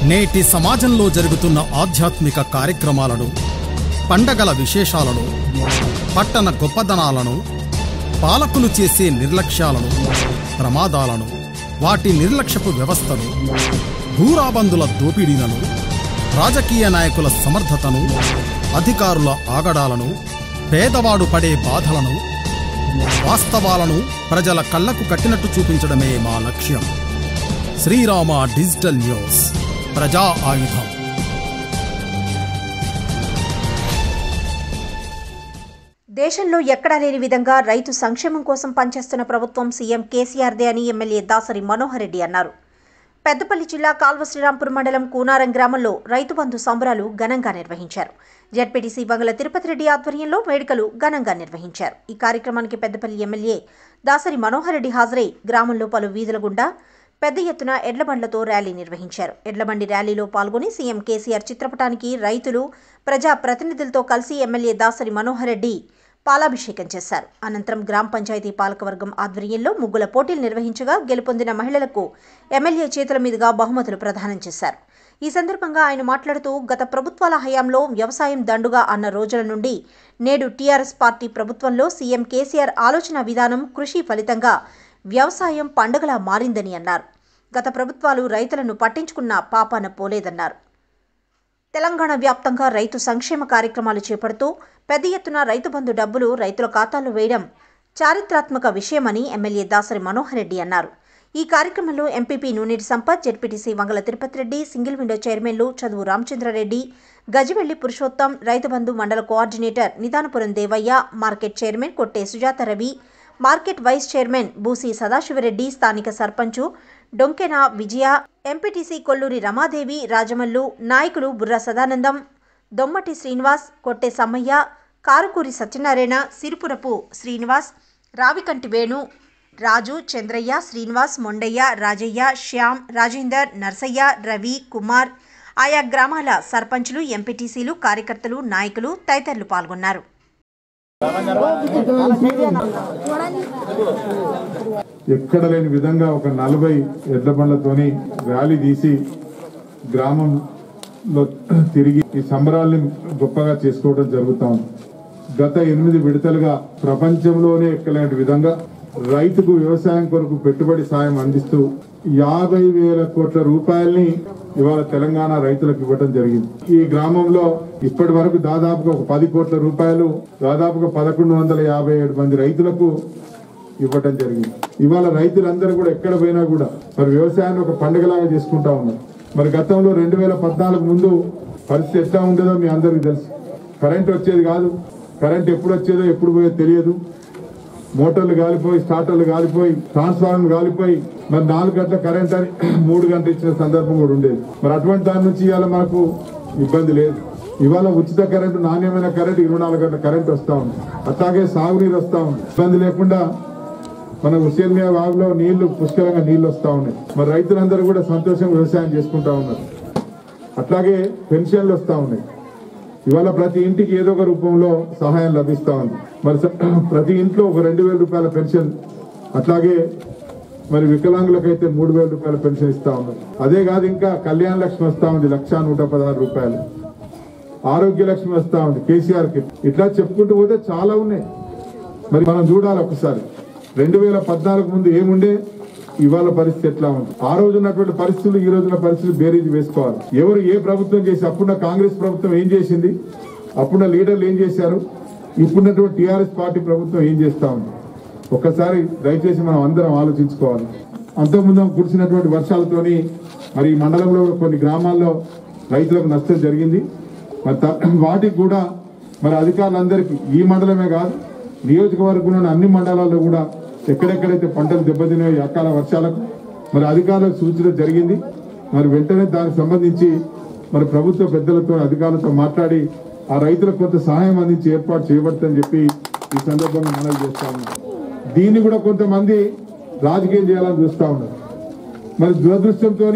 నేటి సమాజంలో జరుగుతున్న ఆధ్యాత్మిక కార్యక్రమాలను పండగల విశేషాలను పట్టణ గొప్పదనాలను పాలకులు చేసే నిర్లక్ష్యాలను ప్రమాదాలను వాటి నిర్లక్ష్యపు వ్యవస్థను భూరాబందుల దోపిడీలను రాజకీయ నాయకుల సమర్థతను అధికారుల ఆగడాలను పేదవాడు పడే బాధలను వాస్తవాలను ప్రజల కళ్లకు కట్టినట్టు చూపించడమే మా లక్ష్యం శ్రీరామ డిజిటల్ న్యూస్ ప్రజా ఆయుధం దేశంలో ఎక్కడా లేని విధంగా రైతు సంక్షేమం కోసం పనిచేస్తున్న ప్రభుత్వం సీఎం కేసీఆర్దే అని ఎమ్మెల్యే దాసరి మనోహర్ రెడ్డి అన్నారు పెద్దపల్లి జిల్లా కాల్వ శ్రీరాంపూర్ మండలం కూనారం గ్రామంలో రైతు బంధు సంబరాలు ఘనంగా నిర్వహించారు జడ్పీటీసీ బంగళ తిరుపతి రెడ్డి ఆధ్వర్యంలో వేడుకలు ఘనంగా నిర్వహించారు ఈ కార్యక్రమానికి పెద్దపల్లి ఎమ్మెల్యే దాసరి మనోహర్ రెడ్డి హాజరై గ్రామంలో పలు వీధుల గుండా పెద్ద ఎత్తున ఎడ్లబండ్లతో ర్యాలీ నిర్వహించారు ఎడ్లబండి ర్యాలీలో పాల్గొని సీఎం కేసీఆర్ చిత్రపటానికి రైతులు ప్రజా ప్రతినిధులతో కలిసి ఎమ్మెల్యే దాసరి మనోహర్ రెడ్డి పాలాభిషేకం చేశారు అనంతరం గ్రామ పంచాయతీ పాలకవర్గం ఆధ్వర్యంలో ముగ్గుల పోటీలు నిర్వహించగా గెలుపొందిన మహిళలకు ఎమ్మెల్యే చేతుల మీదుగా బహుమతులు ప్రదానం చేశారు ఈ సందర్భంగా ఆయన మాట్లాడుతూ గత ప్రభుత్వాల హయాంలో వ్యవసాయం దండుగా అన్న రోజుల నుండి నేడు టీఆర్ఎస్ పార్టీ ప్రభుత్వంలో సీఎం కేసీఆర్ ఆలోచన విధానం కృషి ఫలితంగా వ్యవసాయం పండుగలా మారిందని అన్నారు గత ప్రభుత్వాలు రైతులను పట్టించుకున్న పాపాన పోలేదన్నారు తెలంగాణ వ్యాప్తంగా రైతు సంక్షేమ కార్యక్రమాలు చేపడుతూ పెద్ద ఎత్తున రైతు బంధు డబ్బులు రైతుల ఖాతాల్లో వేయడం చారిత్రాత్మక విషయమని ఎమ్మెల్యే దాసరి మనోహర్ రెడ్డి అన్నారు ఈ కార్యక్రమంలో MPP Nuneti Sampath ZPTC Vangala Tirupathi Reddy single window చైర్మన్లు చదువు రామచంద్రారెడ్డి గజివెల్లి పురుషోత్తం రైతు బంధు మండల coordinator Nidanapuram Devaiah market chairman Kotte Sujatha Ravi market vice chairman Busi Sadashivareddy స్థానిక సర్పంచు డొంకెన విజయ ఎంపీటీసీ కొల్లూరి రమాదేవి రాజమల్లు నాయకులు బుర్ర సదానందం దొమ్మటి శ్రీనివాస్ కొట్టే సమ్మయ్య కారుకూరి సత్యనారాయణ సిరుపురపు శ్రీనివాస్ రావికంటి వేణు రాజు చంద్రయ్య శ్రీనివాస్ మొండయ్య రాజయ్య శ్యామ్ రాజేందర్ నర్సయ్య రవి కుమార్ ఆయా గ్రామాల సర్పంచులు ఎంపీటీసీలు కార్యకర్తలు నాయకులు తదితరులు పాల్గొన్నారు ఎక్కడ లేని విధంగా ఒక నలభై ఎడ్ల బండ్లతోని ర్యాలీ తీసి గ్రామంలో తిరిగి ఈ సంబరాల్ని గొప్పగా చేసుకోవడం జరుగుతా ఉంది గత ఎనిమిది విడతలుగా ప్రపంచంలోనే ఎక్కలేని విధంగా రైతుకు వ్యవసాయం కొరకు పెట్టుబడి సాయం అందిస్తూ యాభై వేల కోట్ల రూపాయల్ని ఇవాళ తెలంగాణ రైతులకు ఇవ్వడం జరిగింది ఈ గ్రామంలో ఇప్పటి వరకు దాదాపుగా ఒక పది కోట్ల రూపాయలు దాదాపుగా పదకొండు వందల యాభై ఏడు మంది రైతులకు ఇవ్వటం జరిగింది ఇవాళ రైతులందరూ కూడా ఎక్కడ పోయినా కూడా మరి వ్యవసాయాన్ని ఒక పండుగలాగా చేసుకుంటా ఉన్నారు మరి గతంలో రెండు వేల పద్నాలుగు ముందు పరిస్థితి ఎట్లా ఉండేదో మీ అందరికీ తెలుసు కరెంట్ వచ్చేది కాదు కరెంట్ ఎప్పుడు వచ్చేదో ఎప్పుడు పోయేదో తెలియదు మోటార్లు కాలిపోయి స్టార్టర్లు కాలిపోయి ట్రాన్స్ఫార్మర్లు కాలిపోయి మరి నాలుగు గంటల కరెంట్ అని మూడు గంటలు ఇచ్చిన సందర్భం కూడా ఉండేది మరి అటువంటి దాని నుంచి ఇవాళ మనకు ఇబ్బంది లేదు ఇవాళ ఉచిత కరెంటు నాణ్యమైన కరెంట్ ఇరవై నాలుగు గంటల కరెంట్ వస్తా ఉంది అట్లాగే సాగునీరు వస్తా ఉంది ఇబ్బంది లేకుండా మన హుసేన్మియా వాగులో నీళ్లు పుష్కలంగా నీళ్లు వస్తా ఉన్నాయి మరి రైతులందరూ కూడా సంతోషంగా వ్యవసాయం చేసుకుంటా ఉన్నారు అట్లాగే పెన్షన్లు వస్తా ఉన్నాయి ఇవాళ ప్రతి ఇంటికి ఏదో ఒక రూపంలో సహాయం లభిస్తా ఉంది మరి స- ప్రతి ఇంట్లో ఒక రెండు వేల రూపాయల పెన్షన్ అట్లాగే మరి వికలాంగులకైతే మూడు వేల రూపాయల పెన్షన్ ఇస్తా ఉన్నారు అదే కాదు ఇంకా కళ్యాణ లక్ష్మి వస్తా ఉంది లక్ష నూట పదహారు రూపాయలు ఆరోగ్య లక్ష్మి వస్తా ఉంది కేసీఆర్ కి ఇట్లా చెప్పుకుంటూ పోతే చాలా ఉన్నాయి మరి మనం చూడాలి ఒకసారి రెండు వేల పద్నాలుగు ముందు ఏముండే ఇవాళ పరిస్థితి ఎట్లా ఉంది ఆ రోజు ఉన్నటువంటి పరిస్థితులు ఈ రోజున పరిస్థితులు బేరీజ్ వేసుకోవాలి ఎవరు ఏ ప్రభుత్వం చేసి అప్పుడున్న కాంగ్రెస్ ప్రభుత్వం ఏం చేసింది అప్పుడున్న లీడర్లు ఏం చేశారు ఇప్పుడున్నటువంటి టీఆర్ఎస్ పార్టీ ప్రభుత్వం ఏం చేస్తా ఉంది ఒక్కసారి దయచేసి మనం అందరం ఆలోచించుకోవాలి అంతకుముందు కురిసినటువంటి వర్షాలతోని మరి ఈ మండలంలో కూడా కొన్ని గ్రామాల్లో రైతులకు నష్టం జరిగింది మరి త- వాటికి కూడా మరి అధికారులందరికీ ఈ మండలమే కాదు నియోజకవర్గంలోని అన్ని మండలాల్లో కూడా ఎక్కడెక్కడైతే పంటలు దెబ్బతిన్నాయో ఈ అకాల వర్షాలకు మరి అధికారులకు సూచన జరిగింది మరి వెంటనే దానికి సంబంధించి మరి ప్రభుత్వ పెద్దలతో అధికారులతో మాట్లాడి ఆ రైతులకు కొంత సహాయం అందించి ఏర్పాటు చేయబడుతుందని చెప్పి ఈ సందర్భంగా మనవి చేస్తా ఉన్నాం దీన్ని కూడా కొంతమంది రాజకీయం చేయాలని చూస్తా ఉన్నారు మరి దురదృష్టంతో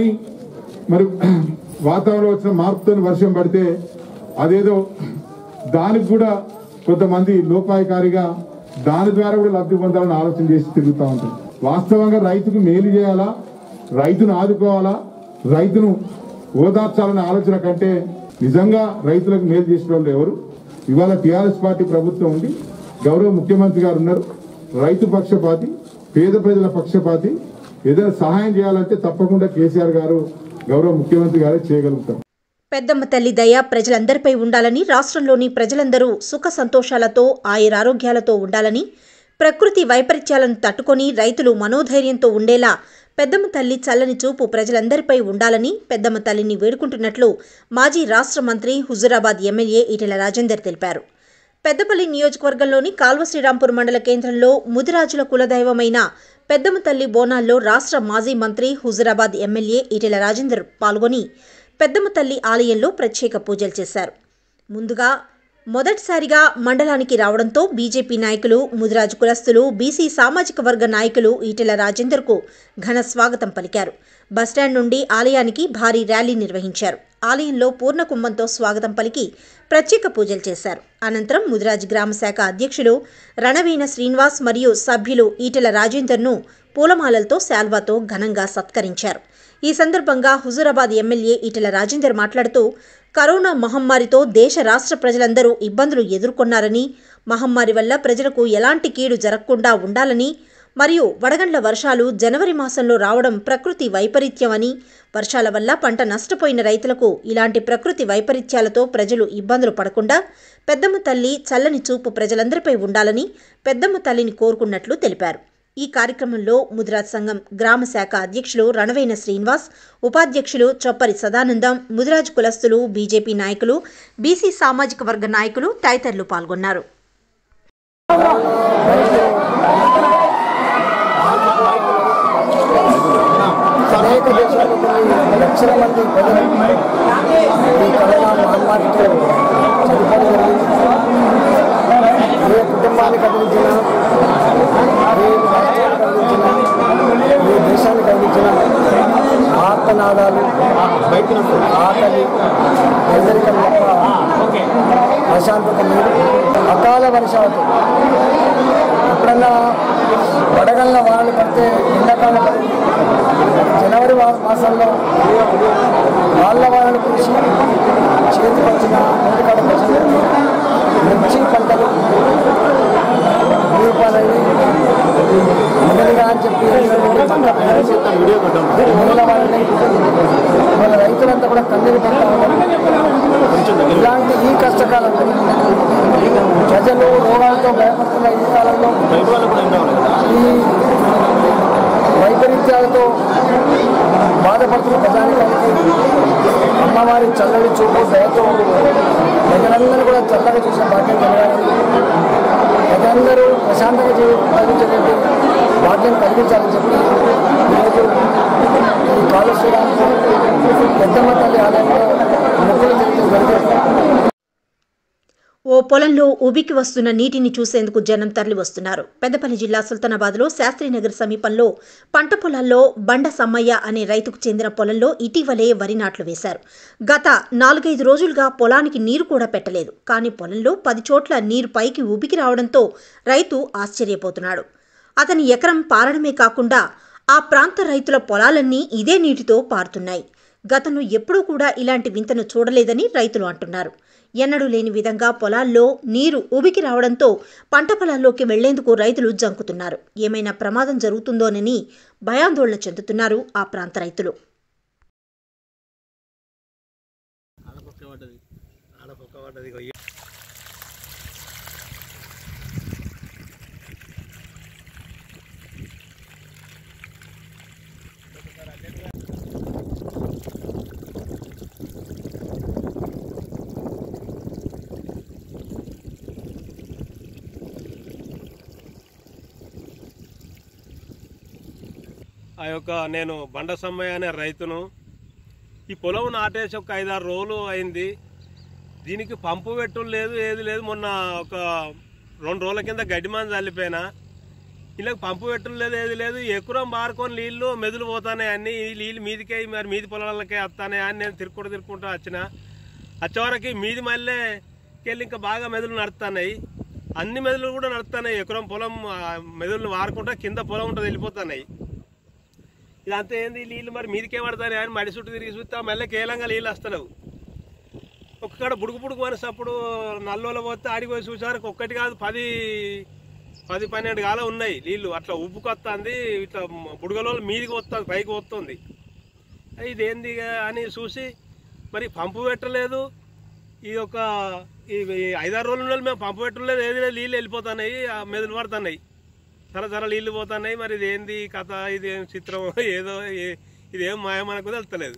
మరి వాతావరణం వచ్చిన మార్పుతో వర్షం పడితే అదేదో దానికి కూడా కొంతమంది లోపాయకారిగా దాని ద్వారా కూడా లబ్ధి పొందాలని ఆలోచన చేసి తిరుగుతూ ఉంటారు వాస్తవంగా రైతుకు మేలు చేయాలా రైతును ఆదుకోవాలా రైతును ఓదార్చాలనే ఆలోచన కంటే నిజంగా రైతులకు మేలు చేసిన వాళ్ళు ఎవరు ఇవాళ టీఆర్ఎస్ పార్టీ ప్రభుత్వం ఉంది గౌరవ ముఖ్యమంత్రి గారు ఉన్నారు రైతు పక్షపాతి పేద ప్రజల పక్షపాతి ఏదైనా సహాయం చేయాలంటే తప్పకుండా కేసీఆర్ గారు గౌరవ ముఖ్యమంత్రి గారే చేయగలుగుతారు పెద్దమ్మ తల్లి దయ ప్రజలందరిపై ఉండాలని రాష్ట్రంలోని ప్రజలందరూ సుఖ సంతోషాలతో ఆయురారోగ్యాలతో ఉండాలని ప్రకృతి వైపరీత్యాలను తట్టుకొని రైతులు మనోధైర్యంతో ఉండేలా పెద్దమ్మ తల్లి చల్లని చూపు ప్రజలందరిపై ఉండాలని పెద్దమ్మ తల్లిని వేడుకుంటున్నట్లు మాజీ రాష్ట్ర మంత్రి హుజురాబాద్ ఎమ్మెల్యే ఈటెల రాజేందర్ తెలిపారు పెద్దపల్లి నియోజకవర్గంలోని కాల్వ శ్రీరాంపూర్ మండల కేంద్రంలో ముదిరాజుల కులదైవమైన పెద్దమ్మ తల్లి బోనాల్లో రాష్ట్ర మాజీ మంత్రి హుజురాబాద్ ఎమ్మెల్యే ఈటెల రాజేందర్ పాల్గొని పెద్దమ్మ తల్లి ఆలయంలో ప్రత్యేక పూజలు చేశారు ముందుగా మొదటిసారిగా మండలానికి రావడంతో బీజేపీ నాయకులు ముదిరాజు కులస్తులు బీసీ సామాజిక వర్గ నాయకులు ఈటెల రాజేందర్కు ఘన స్వాగతం పలికారు బస్టాండ్ నుండి ఆలయానికి భారీ ర్యాలీ నిర్వహించారు ఆలయంలో పూర్ణ కుంభంతో స్వాగతం పలికి ప్రత్యేక పూజలు చేశారు అనంతరం ముదిరాజ్ గ్రామ శాఖ అధ్యక్షులు రణవీణ శ్రీనివాస్ మరియు సభ్యులు ఈటెల రాజేందర్ను పూలమాలలతో శాల్వాతో ఘనంగా సత్కరించారు ఈ సందర్భంగా హుజూరాబాద్ ఎమ్మెల్యే ఈటెల రాజేందర్ మాట్లాడుతూ కరోనా మహమ్మారితో దేశ రాష్ట్ర ప్రజలందరూ ఇబ్బందులు ఎదుర్కొన్నారని మహమ్మారి వల్ల ప్రజలకు ఎలాంటి కీడు జరగకుండా ఉండాలని మరియు వడగండ్ల వర్షాలు జనవరి మాసంలో రావడం ప్రకృతి వైపరీత్యమని వర్షాల వల్ల పంట నష్టపోయిన రైతులకు ఇలాంటి ప్రకృతి వైపరీత్యాలతో ప్రజలు ఇబ్బందులు పడకుండా పెద్దమ్మ తల్లి చల్లని చూపు ప్రజలందరిపై ఉండాలని పెద్దమ్మ తల్లిని కోరుకున్నట్లు తెలిపారు ఈ కార్యక్రమంలో ముదిరాజ్ సంఘం గ్రామ శాఖ అధ్యక్షులు రణవైన శ్రీనివాస్ ఉపాధ్యక్షులు చొప్పరి సదానందం ముదిరాజ్ కులస్తులు బీజేపీ నాయకులు బీసీ సామాజిక వర్గ నాయకులు తదితరులు పాల్గొన్నారు అనేక దేశాలకు కొన్ని లక్షల మంది ప్రజలు ఈ కరోనా మహమ్మారితో చనిపోవడం జరిగింది ఏ కుటుంబాన్ని కదిలించినా ఏ రాష్ట్రాన్ని కదిలించినా ఏ దేశాన్ని కదిలించినా ఆర్తనాదాలు ఆకలి పేదరికం తప్ప ప్రశాంతత లేదు అకాల వర్షాలతో ఎప్పుడన్నా వడగళ్ళ వానలు పడితే ఎండాకాలం పడింది జనవరి మా- మాసంలో వాళ్ళ వానలు కురిసి చేతికి వచ్చిన నోటికాడ ప్రజలు మిర్చి పంటలు రూపాయలని మొదలుగా అని చెప్పి మూల వాళ్ళని వాళ్ళ రైతులంతా కూడా కన్నీరు పడతా ఉన్నారు ఇలాంటి ఈ కష్టకాలంలో ప్రజలు రోగాలతో భయపడుతున్న ఈ కాలంలో ఈ వైపరీత్యాలతో బాధపడుతున్న ప్రజానికానికి అమ్మవారి చల్లని చూపు దయతో ప్రజలందరూ కూడా చల్లగా చూసే భాగ్యం కలగాలని ప్రజలందరూ ప్రశాంతంగా జీవించేటువంటి భాగ్యం కలిగించాలని చెప్పి ఈరోజు ఈ కాళేశ్వరానికి పెద్దమ్మ తల్లి ఆలయంలో మొక్కులు తెలియజేయడం జరిగింది ఓ పొలంలో ఉబికి వస్తున్న నీటిని చూసేందుకు జనం తరలి వస్తున్నారు పెద్దపల్లి జిల్లా సుల్తానాబాద్లో శాస్త్రీనగర్ సమీపంలో పంట పొలాల్లో బండ సమ్మయ్య అనే రైతుకు చెందిన పొలంలో ఇటీవలే వరి నాట్లు వేశారు గత నాలుగైదు రోజులుగా పొలానికి నీరు కూడా పెట్టలేదు కానీ పొలంలో పది చోట్ల నీరు పైకి ఉబికి రావడంతో రైతు ఆశ్చర్యపోతున్నాడు అతని ఎకరం పారడమే కాకుండా ఆ ప్రాంత రైతుల పొలాలన్నీ ఇదే నీటితో పారుతున్నాయి గతంలో ఎప్పుడూ కూడా ఇలాంటి వింతను చూడలేదని రైతులు అంటున్నారు ఎన్నడూ లేని విధంగా పొలాల్లో నీరు ఉబికి రావడంతో పంట పొలాల్లోకి వెళ్లేందుకు రైతులు జంకుతున్నారు ఏమైనా ప్రమాదం జరుగుతుందోనని భయాందోళన చెందుతున్నారు ఆ ప్రాంత రైతులు ఆ యొక్క నేను బండ సమ్మయ్య అనే రైతును ఈ పొలం నాటేసి ఒక ఐదారు రోజులు అయింది దీనికి పంపు పెట్టుడు లేదు ఏది లేదు మొన్న ఒక రెండు రోజుల కింద గడ్డి మంది చల్లిపోయినా ఇలా పంపు పెట్టుడు లేదు ఏది లేదు ఎకురం బారుకొని నీళ్లు మెదులు పోతానే అన్ని ఈ నీళ్ళు మీదికే మరి మీది పొలాలకే వస్తానే అని నేను తిరుక్కుంటూ తిరుక్కుంటూ వచ్చిన వచ్చేవరకు మీది మళ్ళీ వెళ్ళి ఇంకా బాగా మెదులు నడుస్తున్నాయి అన్ని మెదులు కూడా నడుస్తున్నాయి ఎకరం పొలం ఆ, మెదులు వారుకుంటా కింద పొలం ఉంటుంది వెళ్ళిపోతున్నాయి ఇదంతా ఏంది నీళ్ళు మరి మీదికే పడతాయి అని మడి చుట్టూ తిరిగి చూస్తే మళ్ళీ కేలంగా నీళ్ళు వస్తలేవు ఒక్కడ బుడుగు బుడుగు అనేసప్పుడు నల్లోలో పోతే ఆడికి పోయి చూసారు ఒక్కటి కాదు పది పది పన్నెండు కాలం ఉన్నాయి నీళ్లు అట్లా ఉబ్బుకొస్తుంది ఇట్లా బుడగలో మీదికి వస్తుంది పైకి వస్తుంది ఇదేంది ఇక అని చూసి మరి పంపు పెట్టలేదు ఈ యొక్క ఈ ఈ ఐదారు రోజుల నుండి మేము పంపు పెట్టలేదు ఏది లేదు నీళ్ళు వెళ్ళిపోతున్నాయి ఆ మెదలు పడుతున్నాయి ధర ధర నీళ్ళు పోతున్నాయి మరి ఇది ఏంది కథ ఇది ఏం చిత్రం ఏదో ఏ- ఇదేం మాయ మనకు తెలుస్తలేదు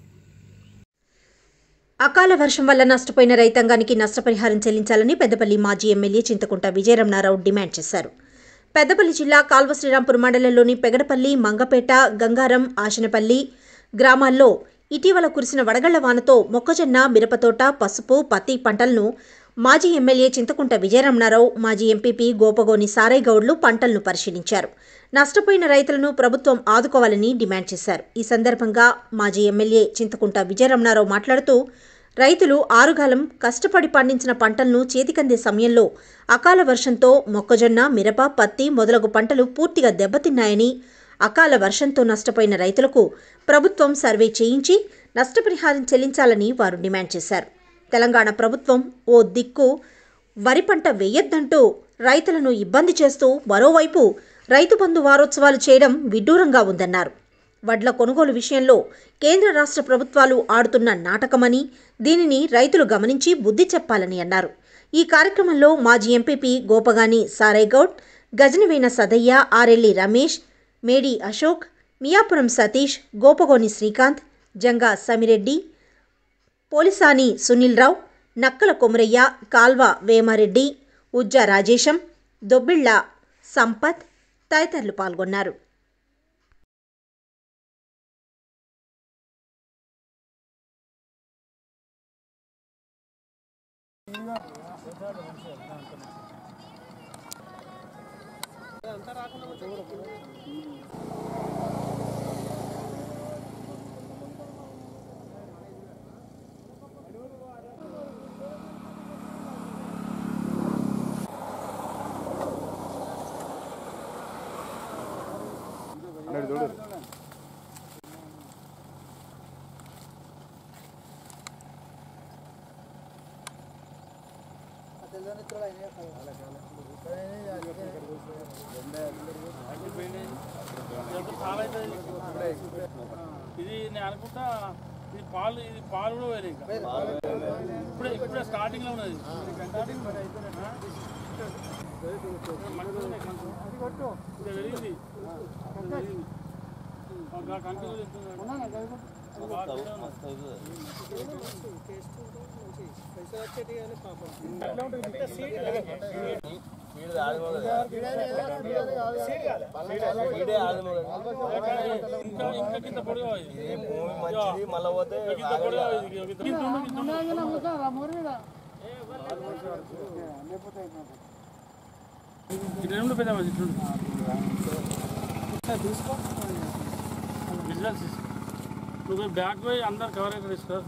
అకాల వర్షం వల్ల నష్టపోయిన రైతాంగానికి నష్టపరిహారం చెల్లించాలని పెద్దపల్లి మాజీ ఎమ్మెల్యే చింతకుంట విజయరమణారావు డిమాండ్ చేశారు పెద్దపల్లి జిల్లా కాల్వ శ్రీరాంపూర్ మండలంలోని పెగడపల్లి మంగపేట గంగారం ఆశనపల్లి గ్రామాల్లో ఇటీవల కురిసిన వడగళ్ల వానతో మొక్కజొన్న మిరపతోట పసుపు పత్తి పంటలను మాజీ ఎమ్మెల్యే చింతకుంట విజయరమణారావు మాజీ ఎంపీపీ గోపగోని సారయ్య గౌడ్లు పంటలను పరిశీలించారు నష్టపోయిన రైతులను ప్రభుత్వం ఆదుకోవాలని డిమాండ్ చేశారు ఈ సందర్భంగా మాజీ ఎమ్మెల్యే చింతకుంట విజయరమణారావు మాట్లాడుతూ రైతులు ఆరుగాలం కష్టపడి పండించిన పంటలను చేతికందే సమయంలో అకాల వర్షంతో మొక్కజొన్న మిరప పత్తి మొదలగు పంటలు పూర్తిగా దెబ్బతిన్నాయని అకాల వర్షంతో నష్టపోయిన రైతులకు ప్రభుత్వం సర్వే చేయించి నష్టపరిహారం చెల్లించాలని వారు డిమాండ్ చేశారు తెలంగాణ ప్రభుత్వం ఓ దిక్కు వరి పంట వేయొద్దంటూ రైతులను ఇబ్బంది చేస్తూ మరోవైపు రైతు బంధు వారోత్సవాలు చేయడం విడ్డూరంగా ఉందన్నారు వడ్ల కొనుగోలు విషయంలో కేంద్ర రాష్ట్ర ప్రభుత్వాలు ఆడుతున్న నాటకమని దీనిని రైతులు గమనించి బుద్ధి చెప్పాలని అన్నారు ఈ కార్యక్రమంలో మాజీ ఎంపీపీ గోపగాని సారేగౌడ్ గజనవేన సదయ్య ఆరెల్లి రమేష్ మేడి అశోక్ మియాపురం సతీష్ గోపగోని శ్రీకాంత్ జంగా సమిరెడ్డి పోలిసాని సునీల్ రావు నక్కల కొమరయ్య కాల్వ వేమారెడ్డి ఉజ్జ రాజేశం దొబ్బిళ్ల సంపత్ తదితరులు పాల్గొన్నారు ఇది నేను అనుకుంటా ఇది పాలు ఇది పాలు కూడా వేరే ఇంకా ఇప్పుడే ఇప్పుడే స్టార్టింగ్ లో ఉన్నది ఇది పెరిగింది ఇది పెరిగింది. ఆ కంటిన్యూ చేస్తుంది. ఇంకా ఇంకా కింద పొడిగా ఇది. ఇంకా కింద పొడిగా ఇది. ఇంకా కింద ఉండు, కింద ఉండు. ఇట్లా ఉండు పెద్ద మనిషి, ఇట్లా ఉండు. విజిలెన్స్ తీసుకో. నువ్వు బ్యాక్ పోయి అందరు కవర్ అయితే తీసుకోవాలి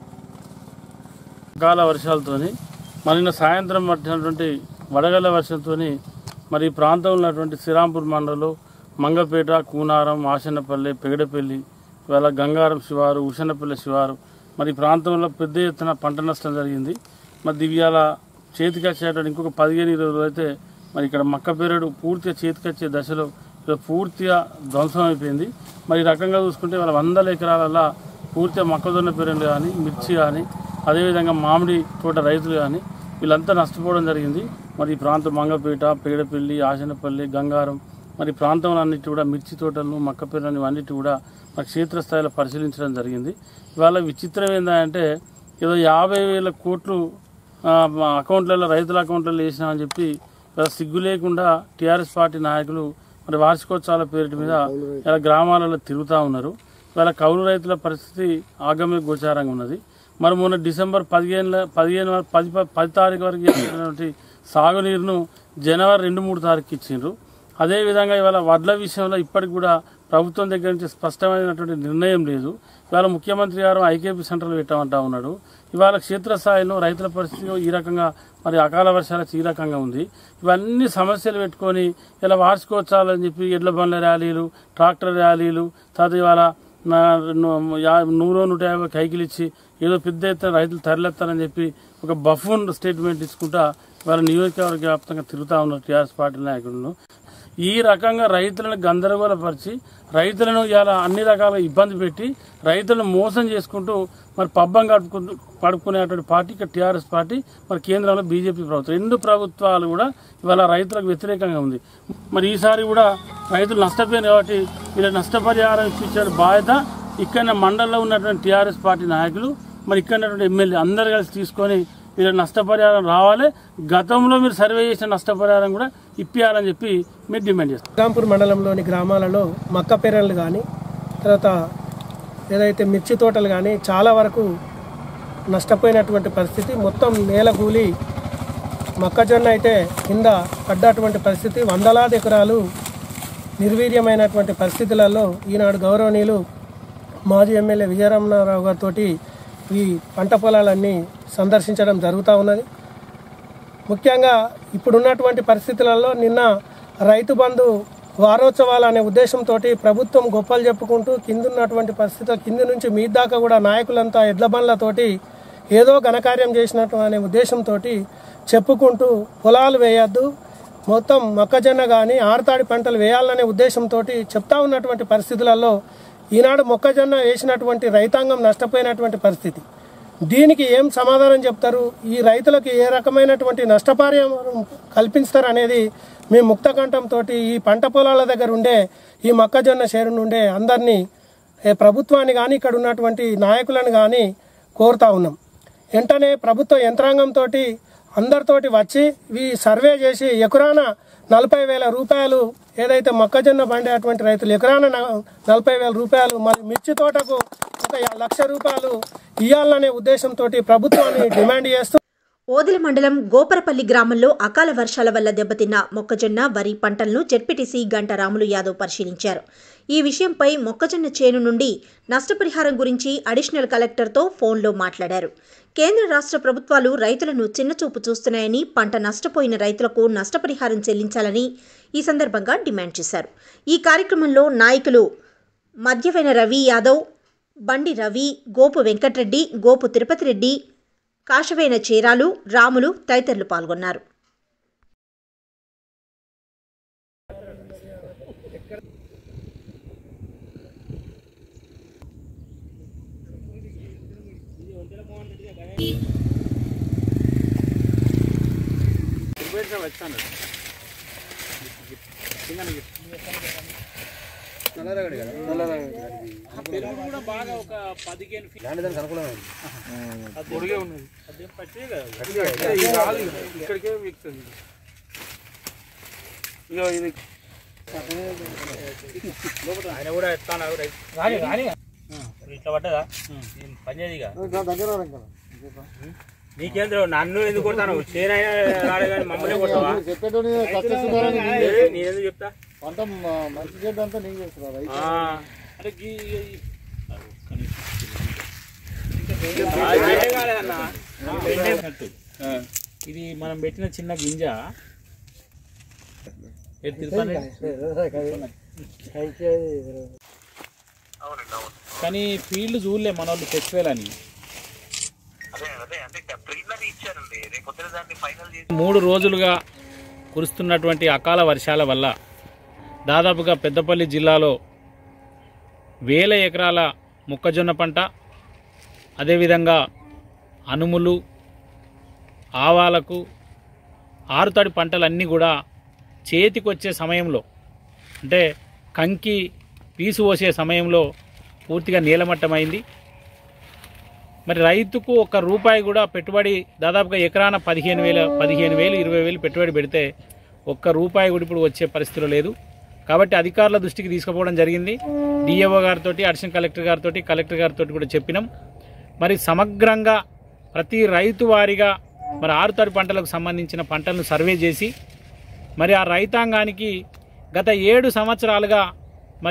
గాల వర్షాలతోని మరి నిన్న సాయంత్రం పట్టినటువంటి వడగళ్ళ వర్షంతో మరి ఈ ప్రాంతంలో ఉన్నటువంటి శ్రీరాంపూర్ మండలం మంగపేట కూనారం ఆశనపల్లి పెగడపల్లి ఇవాళ గంగారం శివారు ఉషనపల్లి శివారు మరి ఈ ప్రాంతంలో పెద్ద ఎత్తున పంట నష్టం జరిగింది మరి దివ్యాల చేతికొచ్చేటువంటి ఇంకొక పదిహేను ఇరవై రోజులు అయితే మరి ఇక్కడ మక్క పెరడు పూర్తిగా చేతికొచ్చే దశలో ఇక పూర్తిగా ధ్వంసం అయిపోయింది మరి ఈ రకంగా చూసుకుంటే వాళ్ళ వందల ఎకరాలలో పూర్తిగా మొక్కజొన్న పెరడు కానీ మిర్చి కానీ అదేవిధంగా మామిడి తోట రైతులు కానీ వీళ్ళంతా నష్టపోవడం జరిగింది మరి ఈ ప్రాంతం మంగపేట పేడపల్లి ఆశనపల్లి గంగారం మరి ఈ ప్రాంతంలో అన్నిటి కూడా మిర్చి తోటలను మక్క పెరను అన్నిటి కూడా మరి క్షేత్రస్థాయిలో పరిశీలించడం జరిగింది ఇవాళ విచిత్రం ఏంటంటే ఏదో యాభై వేల కోట్లు ఆ, మా అకౌంట్లలో రైతుల అకౌంట్లలో వేసినామని చెప్పి ఇలా సిగ్గు లేకుండా టీఆర్ఎస్ పార్టీ నాయకులు మరి వార్షికోత్సవాల పేరిట మీద ఇలా గ్రామాలలో తిరుగుతూ ఉన్నారు ఇవాళ కౌలు రైతుల పరిస్థితి ఆగమ్య గోచారంగా ఉన్నది మరి మొన్న డిసెంబర్ పదిహేను పదిహేను వరకు- పది పది తారీఖు వరకు ఇచ్చినటువంటి సాగునీరును జనవరి రెండు మూడు తారీఖు ఇచ్చిండ్రు అదేవిధంగా ఇవాళ వడ్ల విషయంలో ఇప్పటికి కూడా ప్రభుత్వం దగ్గర నుంచి స్పష్టమైనటువంటి నిర్ణయం లేదు ఇవాళ ముఖ్యమంత్రి గారు ఐకేపీ సెంటర్లు పెట్టామంటా ఉన్నాడు ఇవాళ క్షేత్రస్థాయిలో రైతుల పరిస్థితి ఈ రకంగా మరి అకాల వర్షాలకు ఈ రకంగా ఉంది ఇవన్నీ సమస్యలు పెట్టుకొని ఇలా వార్షికోత్సవాలని చెప్పి ఎడ్ల బండ్ల ర్యాలీలు ట్రాక్టర్ ర్యాలీలు తర్వాత ఇవాళ నా ను- యా- నూరు నూట యాభై కైకిలు ఇచ్చి ఏదో పెద్ద ఎత్తున రైతులు తరలిస్తారని చెప్పి ఒక బఫూన్ స్టేట్మెంట్ ఇచ్చుకుంటా వాళ్ళ నియోజకవర్గ వ్యాప్తంగా తిరుగుతా ఉన్నారు టీఆర్ఎస్ పార్టీ నాయకులను ఈ రకంగా రైతులను గందరగోళపరిచి రైతులను ఇలా అన్ని రకాల ఇబ్బంది పెట్టి రైతులను మోసం చేసుకుంటూ మరి పబ్బం గడుపుకుంటూ పడుకునేటువంటి పార్టీ ఇక టీఆర్ఎస్ పార్టీ మరి కేంద్రంలో బీజేపీ ప్రభుత్వం రెండు ప్రభుత్వాలు కూడా ఇవాళ రైతులకు వ్యతిరేకంగా ఉంది మరి ఈసారి కూడా రైతులు నష్టపోయారు కాబట్టి వీళ్ళ నష్టపరిహారం ఇప్పించే బాధ్యత ఇక్కడ మండలంలో ఉన్నటువంటి టీఆర్ఎస్ పార్టీ నాయకులు మరి ఇక్కడ ఉన్నటువంటి ఎమ్మెల్యే అందరు కలిసి తీసుకొని వీళ్ళ నష్టపరిహారం రావాలి గతంలో మీరు సర్వే చేసిన నష్టపరిహారం కూడా ఇప్పియాలని చెప్పి మీరు డిమాండ్ చేస్తారు శ్రీరాంపూర్ మండలంలోని గ్రామాలలో మక్క పెరళ్ళు కానీ తర్వాత ఏదైతే మిర్చి తోటలు కానీ చాలా వరకు నష్టపోయినటువంటి పరిస్థితి మొత్తం నేల కూలి మొక్కజొన్న అయితే కింద పడ్డటువంటి పరిస్థితి వందలాది ఎకరాలు నిర్వీర్యమైనటువంటి పరిస్థితులలో ఈనాడు గౌరవనీయులు మాజీ ఎమ్మెల్యే విజయరమణారావు గారితో ఈ పంట పొలాలన్నీ సందర్శించడం జరుగుతూ ఉన్నది ముఖ్యంగా ఇప్పుడున్నటువంటి పరిస్థితులలో నిన్న రైతు బంధు వారోత్సవాలు అనే ఉద్దేశంతో ప్రభుత్వం గొప్పలు చెప్పుకుంటూ కిందున్నటువంటి పరిస్థితులు కింది నుంచి మీ దాకా కూడా నాయకులంతా ఎడ్ల బండ్లతోటి ఏదో ఘనకార్యం చేసినట్టు అనే ఉద్దేశంతో చెప్పుకుంటూ పొలాలు వేయద్దు మొత్తం మొక్కజొన్న కానీ ఆరుతాడి పంటలు వేయాలనే ఉద్దేశంతో చెప్తా ఉన్నటువంటి పరిస్థితులలో ఈనాడు మొక్కజొన్న వేసినటువంటి రైతాంగం నష్టపోయినటువంటి పరిస్థితి దీనికి ఏం సమాధానం చెప్తారు ఈ రైతులకు ఏ రకమైనటువంటి నష్టపరిహారం కల్పిస్తారు అనేది మేము ముక్తకంఠంతో ఈ పంట పొలాల దగ్గర ఉండే ఈ మొక్కజొన్న షేరు నుండే అందరినీ ఏ ప్రభుత్వాన్ని కానీ ఇక్కడ ఉన్నటువంటి నాయకులను కానీ కోరుతా ఉన్నాం వెంటనే ప్రభుత్వ యంత్రాంగంతో అందరితోటి వచ్చి ఈ సర్వే చేసి ఎకరాన నలభై వేల రూపాయలు ఏదైతే మొక్కజొన్న పండేటువంటి రైతులు ఎకరాన న- నలభై వేల రూపాయలు మరి మిర్చి తోటకు ఒక యా- లక్ష రూపాయలు ఇవ్వాలనే ఉద్దేశంతో ప్రభుత్వాన్ని డిమాండ్ చేస్తూ ఓదెల మండలం గోపరపల్లి గ్రామంలో అకాల వర్షాల వల్ల దెబ్బతిన్న మొక్కజొన్న వరి పంటలను జెడ్పీటీసీ గంట రాములు యాదవ్ పరిశీలించారు ఈ విషయంపై మొక్కజొన్న చేను నుండి నష్టపరిహారం గురించి అడిషనల్ కలెక్టర్తో ఫోన్లో మాట్లాడారు కేంద్ర రాష్ట్ర ప్రభుత్వాలు రైతులను చిన్నచూపు చూస్తున్నాయని పంట నష్టపోయిన రైతులకు నష్టపరిహారం చెల్లించాలని ఈ సందర్భంగా డిమాండ్ చేశారు ఈ కార్యక్రమంలో నాయకులు మధ్యవెన రవి యాదవ్ బండి రవి గోపు వెంకటరెడ్డి గోపు తిరుపతి రెడ్డి కాశవేన చీరాలు రాములు తదితరులు పాల్గొన్నారు ఇక్కడికే వీక్తుంది ఇగో ఇది ఆయన కూడా ఎత్తాను ఇట్లా పడ్డదా నేను పనిచేదిగా నీకేంద్ర నన్ను ఎందుకు కొడతాను చేనైనా రాడు కానీ మమ్మల్ని కొడతావా ఏ, నేనెందుకు చెప్తా ఆ. అంటే గీ- ఆ, చేనే కాలేదన్నా. ఇది మనం పెట్టిన చిన్న గింజ ఏది తిరుపతి? కానీ ఫీల్డ్ చూడలే మన వాళ్ళు ఫెస్టివల్ అని మూడు రోజులుగా కురుస్తున్నటువంటి అకాల వర్షాల వల్ల దాదాపుగా పెద్దపల్లి జిల్లాలో వేల ఎకరాల మొక్కజొన్న పంట అదేవిధంగా అనుములు ఆవాలకు ఆరుతడి పంటలన్నీ కూడా చేతికొచ్చే సమయంలో అంటే కంకి పీసు పోసే సమయంలో పూర్తిగా నీలమట్టమైంది మరి రైతుకు ఒక రూపాయి కూడా పెట్టుబడి దాదాపుగా ఎకరాన పదిహేను వేల పదిహేను వేలు ఇరవై వేలు పెట్టుబడి పెడితే ఒక్క రూపాయి కూడా ఇప్పుడు వచ్చే పరిస్థితిలో లేదు కాబట్టి అధికారుల దృష్టికి తీసుకుపోవడం జరిగింది డిఏఓ గారితో అడిషనల్ కలెక్టర్ గారితో కలెక్టర్ గారితో కూడా చెప్పినాం మరి సమగ్రంగా ప్రతి రైతు వారిగా మరి ఆరుతడి పంటలకు సంబంధించిన పంటలను సర్వే చేసి మరి ఆ రైతాంగానికి గత ఏడు సంవత్సరాలుగా మరి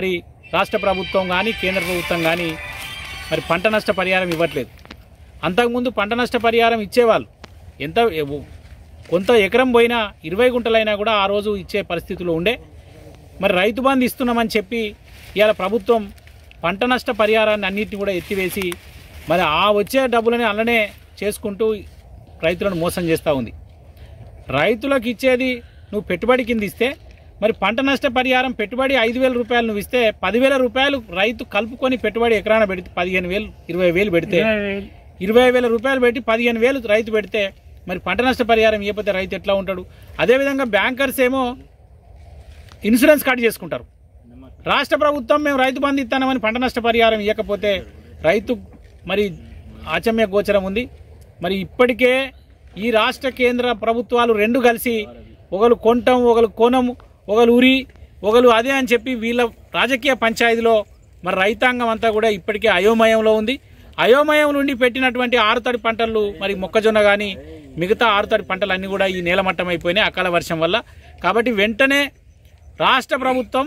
రాష్ట్ర ప్రభుత్వం కానీ కేంద్ర ప్రభుత్వం కానీ మరి పంట నష్ట పరిహారం ఇవ్వట్లేదు అంతకుముందు పంట నష్ట పరిహారం ఇచ్చేవాళ్ళు ఎంత ఎవ- కొంత ఎకరం పోయినా ఇరవై గుంటలైనా కూడా ఆ రోజు ఇచ్చే పరిస్థితులు ఉండే మరి రైతు బంధు ఇస్తున్నామని చెప్పి ఇవాళ ప్రభుత్వం పంట నష్ట పరిహారాన్ని అన్నిటిని కూడా ఎత్తివేసి మరి ఆ వచ్చే డబ్బులని అలానే చేసుకుంటూ రైతులను మోసం చేస్తూ ఉంది రైతులకు ఇచ్చేది నువ్వు పెట్టుబడి కింద ఇస్తే మరి పంట నష్ట పరిహారం పెట్టుబడి ఐదు వేల రూపాయలు నువ్వు ఇస్తే పదివేల రూపాయలు రైతు కలుపుకొని పెట్టుబడి ఎకరాన పెడితే పదిహేను వేలు ఇరవై వేలు పెడితే ఇరవై వేల రూపాయలు పెట్టి పదిహేను వేలు రైతు పెడితే మరి పంట నష్ట పరిహారం ఇవ్వకపోతే రైతు ఎట్లా ఉంటాడు అదేవిధంగా బ్యాంకర్స్ ఏమో ఇన్సూరెన్స్ కార్డు చేసుకుంటారు రాష్ట్ర ప్రభుత్వం మేము రైతు బంధు ఇస్తామని పంట నష్ట పరిహారం ఇవ్వకపోతే రైతు మరి ఆచమ్య గోచరం ఉంది మరి ఇప్పటికే ఈ రాష్ట్ర కేంద్ర ప్రభుత్వాలు రెండు కలిసి ఒకరు కొంటం ఒకరు కొనం ఒకరు ఉరి ఒకరు అదే అని చెప్పి వీళ్ళ రాజకీయ పంచాయతీలో మరి రైతాంగం అంతా కూడా ఇప్పటికే అయోమయంలో ఉంది అయోమయం నుండి పెట్టినటువంటి ఆరుతడి పంటలు మరి మొక్కజొన్న కానీ మిగతా ఆరుతడి పంటలు అన్నీ కూడా ఈ నేలమట్టం అయిపోయినాయి అకాల వర్షం వల్ల కాబట్టి వెంటనే రాష్ట్ర ప్రభుత్వం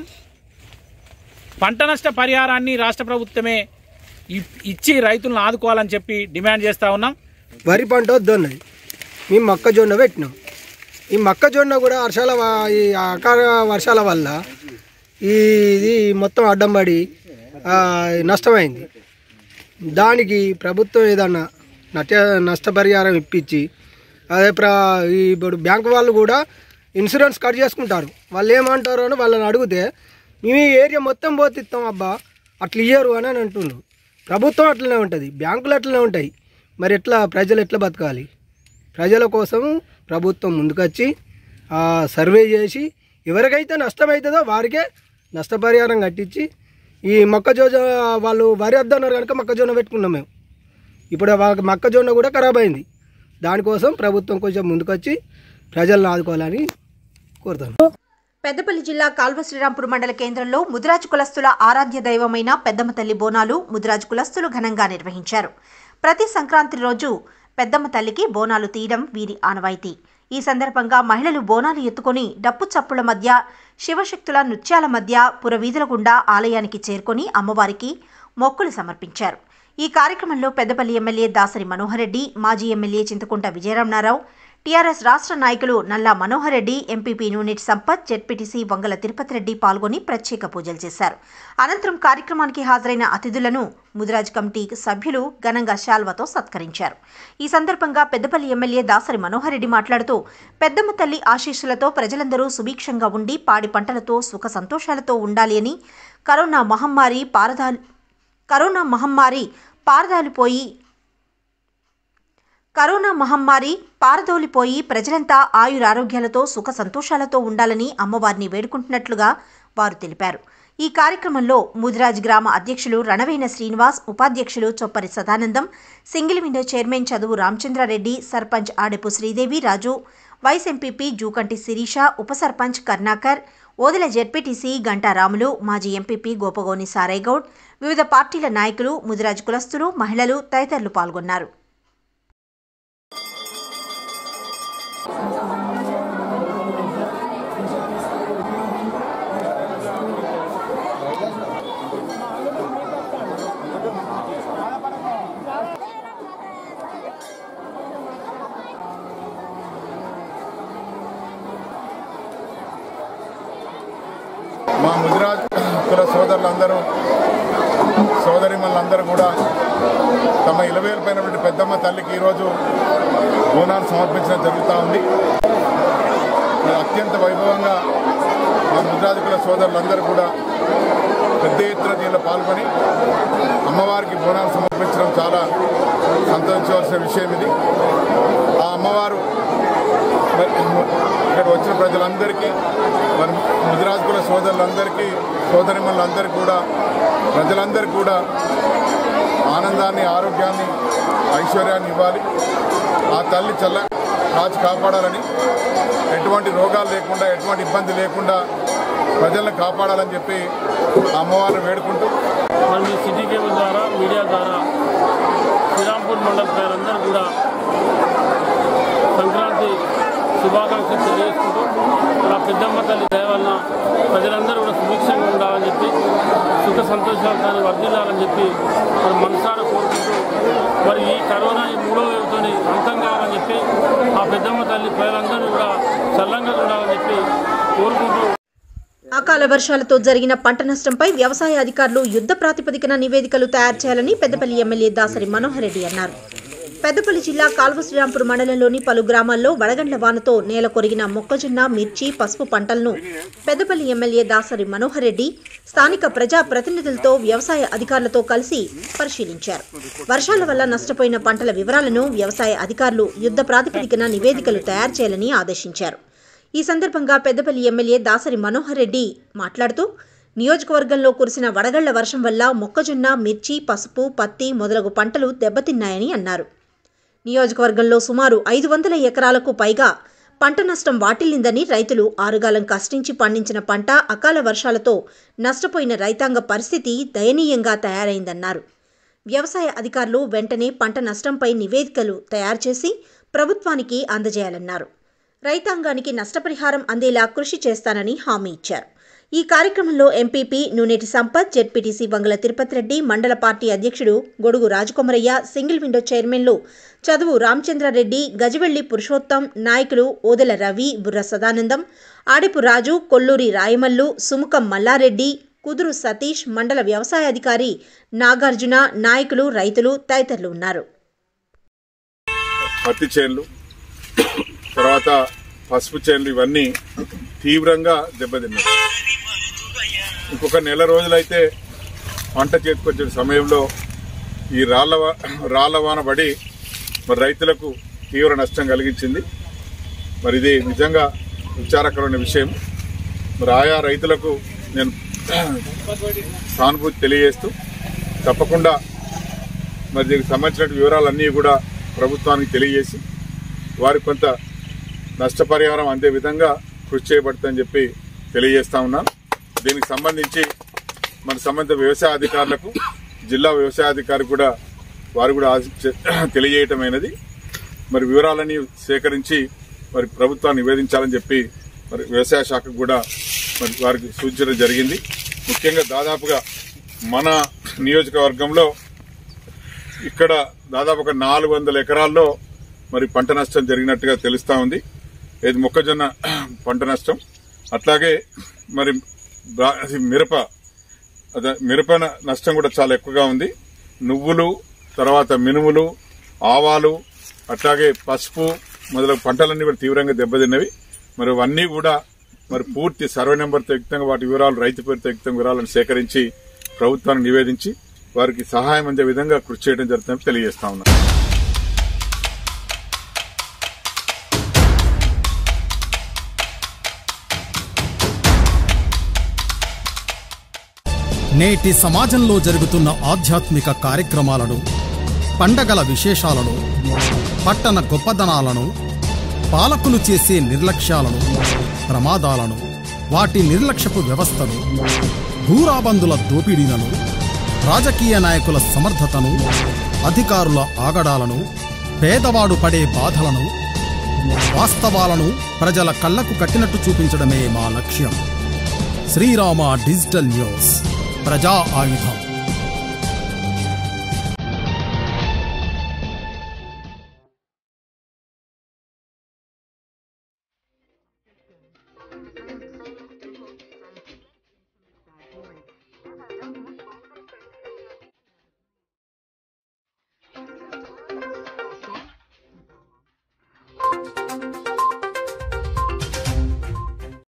పంట నష్ట పరిహారాన్ని రాష్ట్ర ప్రభుత్వమే ఇ- ఇచ్చి రైతులను ఆదుకోవాలని చెప్పి డిమాండ్ చేస్తా ఉన్నాం వరి పంట వద్దన్నది మేము మొక్కజొన్న పెట్టినాం ఈ మొక్కజొన్న కూడా వర్షాల వ- ఈ అకాల వర్షాల వల్ల ఈ ఇది మొత్తం అడ్డం పడి ఆ, నష్టమైంది దానికి ప్రభుత్వం ఏదన్నా నట్ట నష్టపరిహారం ఇప్పించి అదే ప్ర ఈ ఇప్పుడు బ్యాంకు వాళ్ళు కూడా ఇన్సూరెన్స్ కట్ చేసుకుంటారు వాళ్ళు ఏమంటారు అని వాళ్ళని అడిగితే మేము ఈ ఏరియా మొత్తం పోతిస్తాం అబ్బా అట్లా ఇయ్యరు అని అని అంటుండ్రు ప్రభుత్వం అట్లనే ఉంటుంది బ్యాంకులు అట్లనే ఉంటాయి మరి ఎట్లా ప్రజలు ఎట్లా బతకాలి ప్రజల కోసం ప్రభుత్వం ముందుకొచ్చి ఆ సర్వే చేసి ఎవరికైతే నష్టమవుతుందో వారికే నష్టపరిహారం కట్టించి ఈ మొక్కజొన్న వాళ్ళు వరి వద్దన్నారు కనుక మొక్కజొన్న పెట్టుకున్నాం మేము ఇప్పుడు ఆ మొక్కజొన్న కూడా ఖరాబ్ అయింది దానికోసం ప్రభుత్వం కొంచెం ముందుకొచ్చి ప్రజలను ఆదుకోవాలని కోరుతాను పెద్దపల్లి జిల్లా కాల్వ శ్రీరాంపూర్ మండల కేంద్రంలో ముదిరాజు కులస్తుల ఆరాధ్య దైవమైన పెద్దమ్మ తల్లి బోనాలు ముదిరాజు కులస్తులు ఘనంగా నిర్వహించారు ప్రతి సంక్రాంతి రోజు పెద్దమ్మ తల్లికి బోనాలు తీయడం వీరి ఆనవాయితీ ఈ సందర్భంగా మహిళలు బోనాలు ఎత్తుకొని డప్పు చప్పుల మధ్య శివశక్తుల నృత్యాల మధ్య పురవీధుల గుండా ఆలయానికి చేరుకొని అమ్మవారికి మొక్కులు సమర్పించారు ఈ కార్యక్రమంలో పెద్దపల్లి ఎమ్మెల్యే దాసరి మనోహర్ రెడ్డి మాజీ ఎమ్మెల్యే చింతకుంట విజయరామనారావు టీఆర్ఎస్ రాష్ట్ర నాయకులు నల్లా మనోహర్ రెడ్డి ఎంపీపీ యూనిట్ సంపత్ జెడ్పీటీసీ వంగల తిరుపతి రెడ్డి పాల్గొని ప్రత్యేక పూజలు చేశారు అనంతరం కార్యక్రమానికి హాజరైన అతిథులను ముదిరాజ్ కమిటీ సభ్యులు ఘనంగా శాల్వతో సత్కరించారు ఈ సందర్భంగా పెద్దపల్లి ఎమ్మెల్యే దాసరి మనోహర్ రెడ్డి మాట్లాడుతూ పెద్దమ్మ తల్లి ఆశీస్సులతో ప్రజలందరూ సుభిక్షంగా ఉండి పాడి పంటలతో సుఖ సంతోషాలతో ఉండాలి అని కరోనా మహమ్మారి పారదాలు కరోనా మహమ్మారి పారదాలిపోయి కరోనా మహమ్మారి పారదోలిపోయి ప్రజలంతా ఆయురారోగ్యాలతో సుఖ సంతోషాలతో ఉండాలని అమ్మవారిని వేడుకుంటున్నట్లుగా వారు తెలిపారు ఈ కార్యక్రమంలో ముదిరాజ్ గ్రామ అధ్యక్షులు రణవేణ శ్రీనివాస్ ఉపాధ్యక్షులు Choppari Sadanandam single window chairman Chaduvu Ramachandrareddy sarpanch Adepu Sridevi Raju vice MPP Jukanti Sirisha ఉప సర్పంచ్ కర్ణాకర్ ఓదెల జెడ్పీటీసీ గంటా రాములు మాజీ ఎంపీపీ గోపగోని సారైగౌడ్ వివిధ పార్టీల నాయకులు ముదిరాజ్ కులస్తులు మహిళలు తదితరులు పాల్గొన్నారు మా ముదిరాజ్ కుల సోదరులందరూ సోదరిమణులందరూ కూడా తమ ఇలవేలిపోయినటువంటి పెద్దమ్మ తల్లికి ఈరోజు బోనాలు సమర్పించడం జరుగుతూ ఉంది ఇది అత్యంత వైభవంగా మా ముదిరాజ్ కుల సోదరులందరూ కూడా పెద్ద ఎత్తున దీనిలో పాల్గొని అమ్మవారికి బోనాలు సమర్పించడం చాలా సంతోషించవలసిన విషయం ఇది ఆ అమ్మవారు మరి ఇక్కడ వచ్చిన ప్రజలందరికీ మరి ముదిరాజ్ కుల సోదరులందరికీ సోదరిమణులందరికీ కూడా ప్రజలందరికీ కూడా ఆనందాన్ని ఆరోగ్యాన్ని ఐశ్వర్యాన్ని ఇవ్వాలి ఆ తల్లి చల్ల కాచి కాపాడాలని ఎటువంటి రోగాలు లేకుండా ఎటువంటి ఇబ్బంది లేకుండా ప్రజలను కాపాడాలని చెప్పి ఆ అమ్మవారిని వేడుకుంటూ మరి మీ సిటీ కేబుల్ ద్వారా మీడియా ద్వారా శ్రీరాంపూర్ మండల ప్రజలందరూ కూడా సంక్రాంతి శుభాకాంక్షలు తెలియజేసుకుంటూ మన పెద్దమ్మ తల్లి దయ వలన ప్రజలందరూ కూడా సుభిక్షంగా ఉండాలని చెప్పి సుఖ సంతోషాలతో వర్ధిల్లాలని చెప్పి మరి మనసారా కోరుకుంటూ మరి ఈ కరోనా ఈ మూడో వేవ్తో అంతం కావాలని చెప్పి ఆ పెద్దమ్మ తల్లి ప్రజలందరూ కూడా చల్లంగా ఉండాలని చెప్పి కోరుకుంటూ అకాల వర్షాలతో జరిగిన పంట నష్టంపై వ్యవసాయ అధికారులు యుద్ధ ప్రాతిపదికన నివేదికలు తయారు చేయాలని పెద్దపల్లి ఎమ్మెల్యే దాసరి మనోహర్ రెడ్డి అన్నారు పెద్దపల్లి జిల్లా కాల్వ శ్రీరాంపూర్ మండలంలోని పలు గ్రామాల్లో వడగండ్ల వానతో నేల కొరిగిన మొక్కజొన్న మిర్చి పసుపు పంటలను పెద్దపల్లి ఎమ్మెల్యే దాసరి మనోహర్ రెడ్డి స్థానిక ప్రజా ప్రతినిధులతో వ్యవసాయ అధికారులతో కలిసి పరిశీలించారు వర్షాల వల్ల నష్టపోయిన పంటల వివరాలను వ్యవసాయ అధికారులు యుద్ధ ప్రాతిపదికన నివేదికలు తయారు చేయాలని ఆదేశించారు ఈ సందర్భంగా పెద్దపల్లి ఎమ్మెల్యే దాసరి మనోహర్ రెడ్డి మాట్లాడుతూ నియోజకవర్గంలో కురిసిన వడగళ్ల వర్షం వల్ల మొక్కజొన్న మిర్చి పసుపు పత్తి మొదలగు పంటలు దెబ్బతిన్నాయని అన్నారు నియోజకవర్గంలో సుమారు ఐదు వందల ఎకరాలకు పైగా పంట నష్టం వాటిల్లిందని రైతులు ఆరుగాలం కష్టించి పండించిన పంట అకాల వర్షాలతో నష్టపోయిన రైతాంగ పరిస్థితి దయనీయంగా తయారైందన్నారు వ్యవసాయ అధికారులు వెంటనే పంట నష్టంపై నివేదికలు తయారు చేసి ప్రభుత్వానికి అందజేయాలన్నారు రైతాంగానికి నష్టపరిహారం అందేలా కృషి చేస్తానని హామీ ఇచ్చారు ఈ కార్యక్రమంలో ఎంపీపీ నూనెటి సంపత్ జెడ్పీటీసీ వంగల తిరుపతి రెడ్డి మండల పార్టీ అధ్యక్షుడు గొడుగు రాజకుమరయ్య సింగిల్ విండో చైర్మన్లు చదువు రామచంద్రారెడ్డి గజవెల్లి పురుషోత్తం నాయకులు ఓదెల రవి బుర్ర సదానందం ఆడిపు రాజు కొల్లూరి రాయమల్లు సుముఖం మల్లారెడ్డి కుదురు సతీష్ మండల వ్యవసాయ అధికారి నాగార్జున నాయకులు రైతులు తదితరులు ఉన్నారు పత్తి చేన్లు తర్వాత పసుపు చేన్లు ఇవన్నీ తీవ్రంగా దెబ్బతిన్నాయి ఇంకొక నెల రోజులైతే పంట చేతికొచ్చే సమయంలో ఈ రాళ్ల వా- రాళ్ల వాన పడి మరి రైతులకు తీవ్ర నష్టం కలిగించింది మరి ఇది నిజంగా విచారకరమైన విషయం మరి ఆయా రైతులకు నేను సానుభూతి తెలియజేస్తూ తప్పకుండా మరి దీనికి సంబంధించిన వివరాలన్నీ కూడా ప్రభుత్వానికి తెలియజేసి వారికి కొంత నష్టపరిహారం అందే విధంగా కృషి చేయబడుతుందని చెప్పి తెలియజేస్తా ఉన్నాను దీనికి సంబంధించి మన సంబంధిత వ్యవసాయ అధికారులకు జిల్లా వ్యవసాయ అధికారి కూడా వారు కూడా ఆశ- తెలియజేయటమైనది మరి వివరాలన్నీ సేకరించి మరి ప్రభుత్వాన్ని నివేదించాలని చెప్పి మరి వ్యవసాయ శాఖకు కూడా మరి వారికి సూచించడం జరిగింది ముఖ్యంగా దాదాపుగా మన నియోజకవర్గంలో ఇక్కడ దాదాపు ఒక నాలుగు వందల ఎకరాల్లో మరి పంట నష్టం జరిగినట్టుగా తెలుస్తా ఉంది ఇది మొక్కజొన్న పంట నష్టం అట్లాగే మరి బా- అది మిరప అదే మిరప న- నష్టం కూడా చాలా ఎక్కువగా ఉంది నువ్వులు తర్వాత మినుములు ఆవాలు అట్లాగే పసుపు మొదలగు పంటలన్నీ కూడా తీవ్రంగా దెబ్బతిన్నవి మరి అవన్నీ కూడా మరి పూర్తి సర్వే నెంబర్తో యుక్తంగా వాటి వివరాలు రైతు పేరుతో యుక్తంగా వివరాలను సేకరించి ప్రభుత్వానికి నివేదించి వారికి సహాయం అందే విధంగా కృషి చేయడం జరుగుతుందని తెలియజేస్తా ఉన్నాను నేటి సమాజంలో జరుగుతున్న ఆధ్యాత్మిక కార్యక్రమాలను పండగల విశేషాలను పట్టణ గొప్పదనాలను పాలకులు చేసే నిర్లక్ష్యాలను ప్రమాదాలను వాటి నిర్లక్ష్యపు వ్యవస్థను భూరాబందుల దోపిడీలను రాజకీయ నాయకుల సమర్థతను అధికారుల ఆగడాలను పేదవాడు పడే బాధలను వాస్తవాలను ప్రజల కళ్లకు కట్టినట్టు చూపించడమే మా లక్ష్యం శ్రీరామ డిజిటల్ న్యూస్ ప్రజా ఆయుధం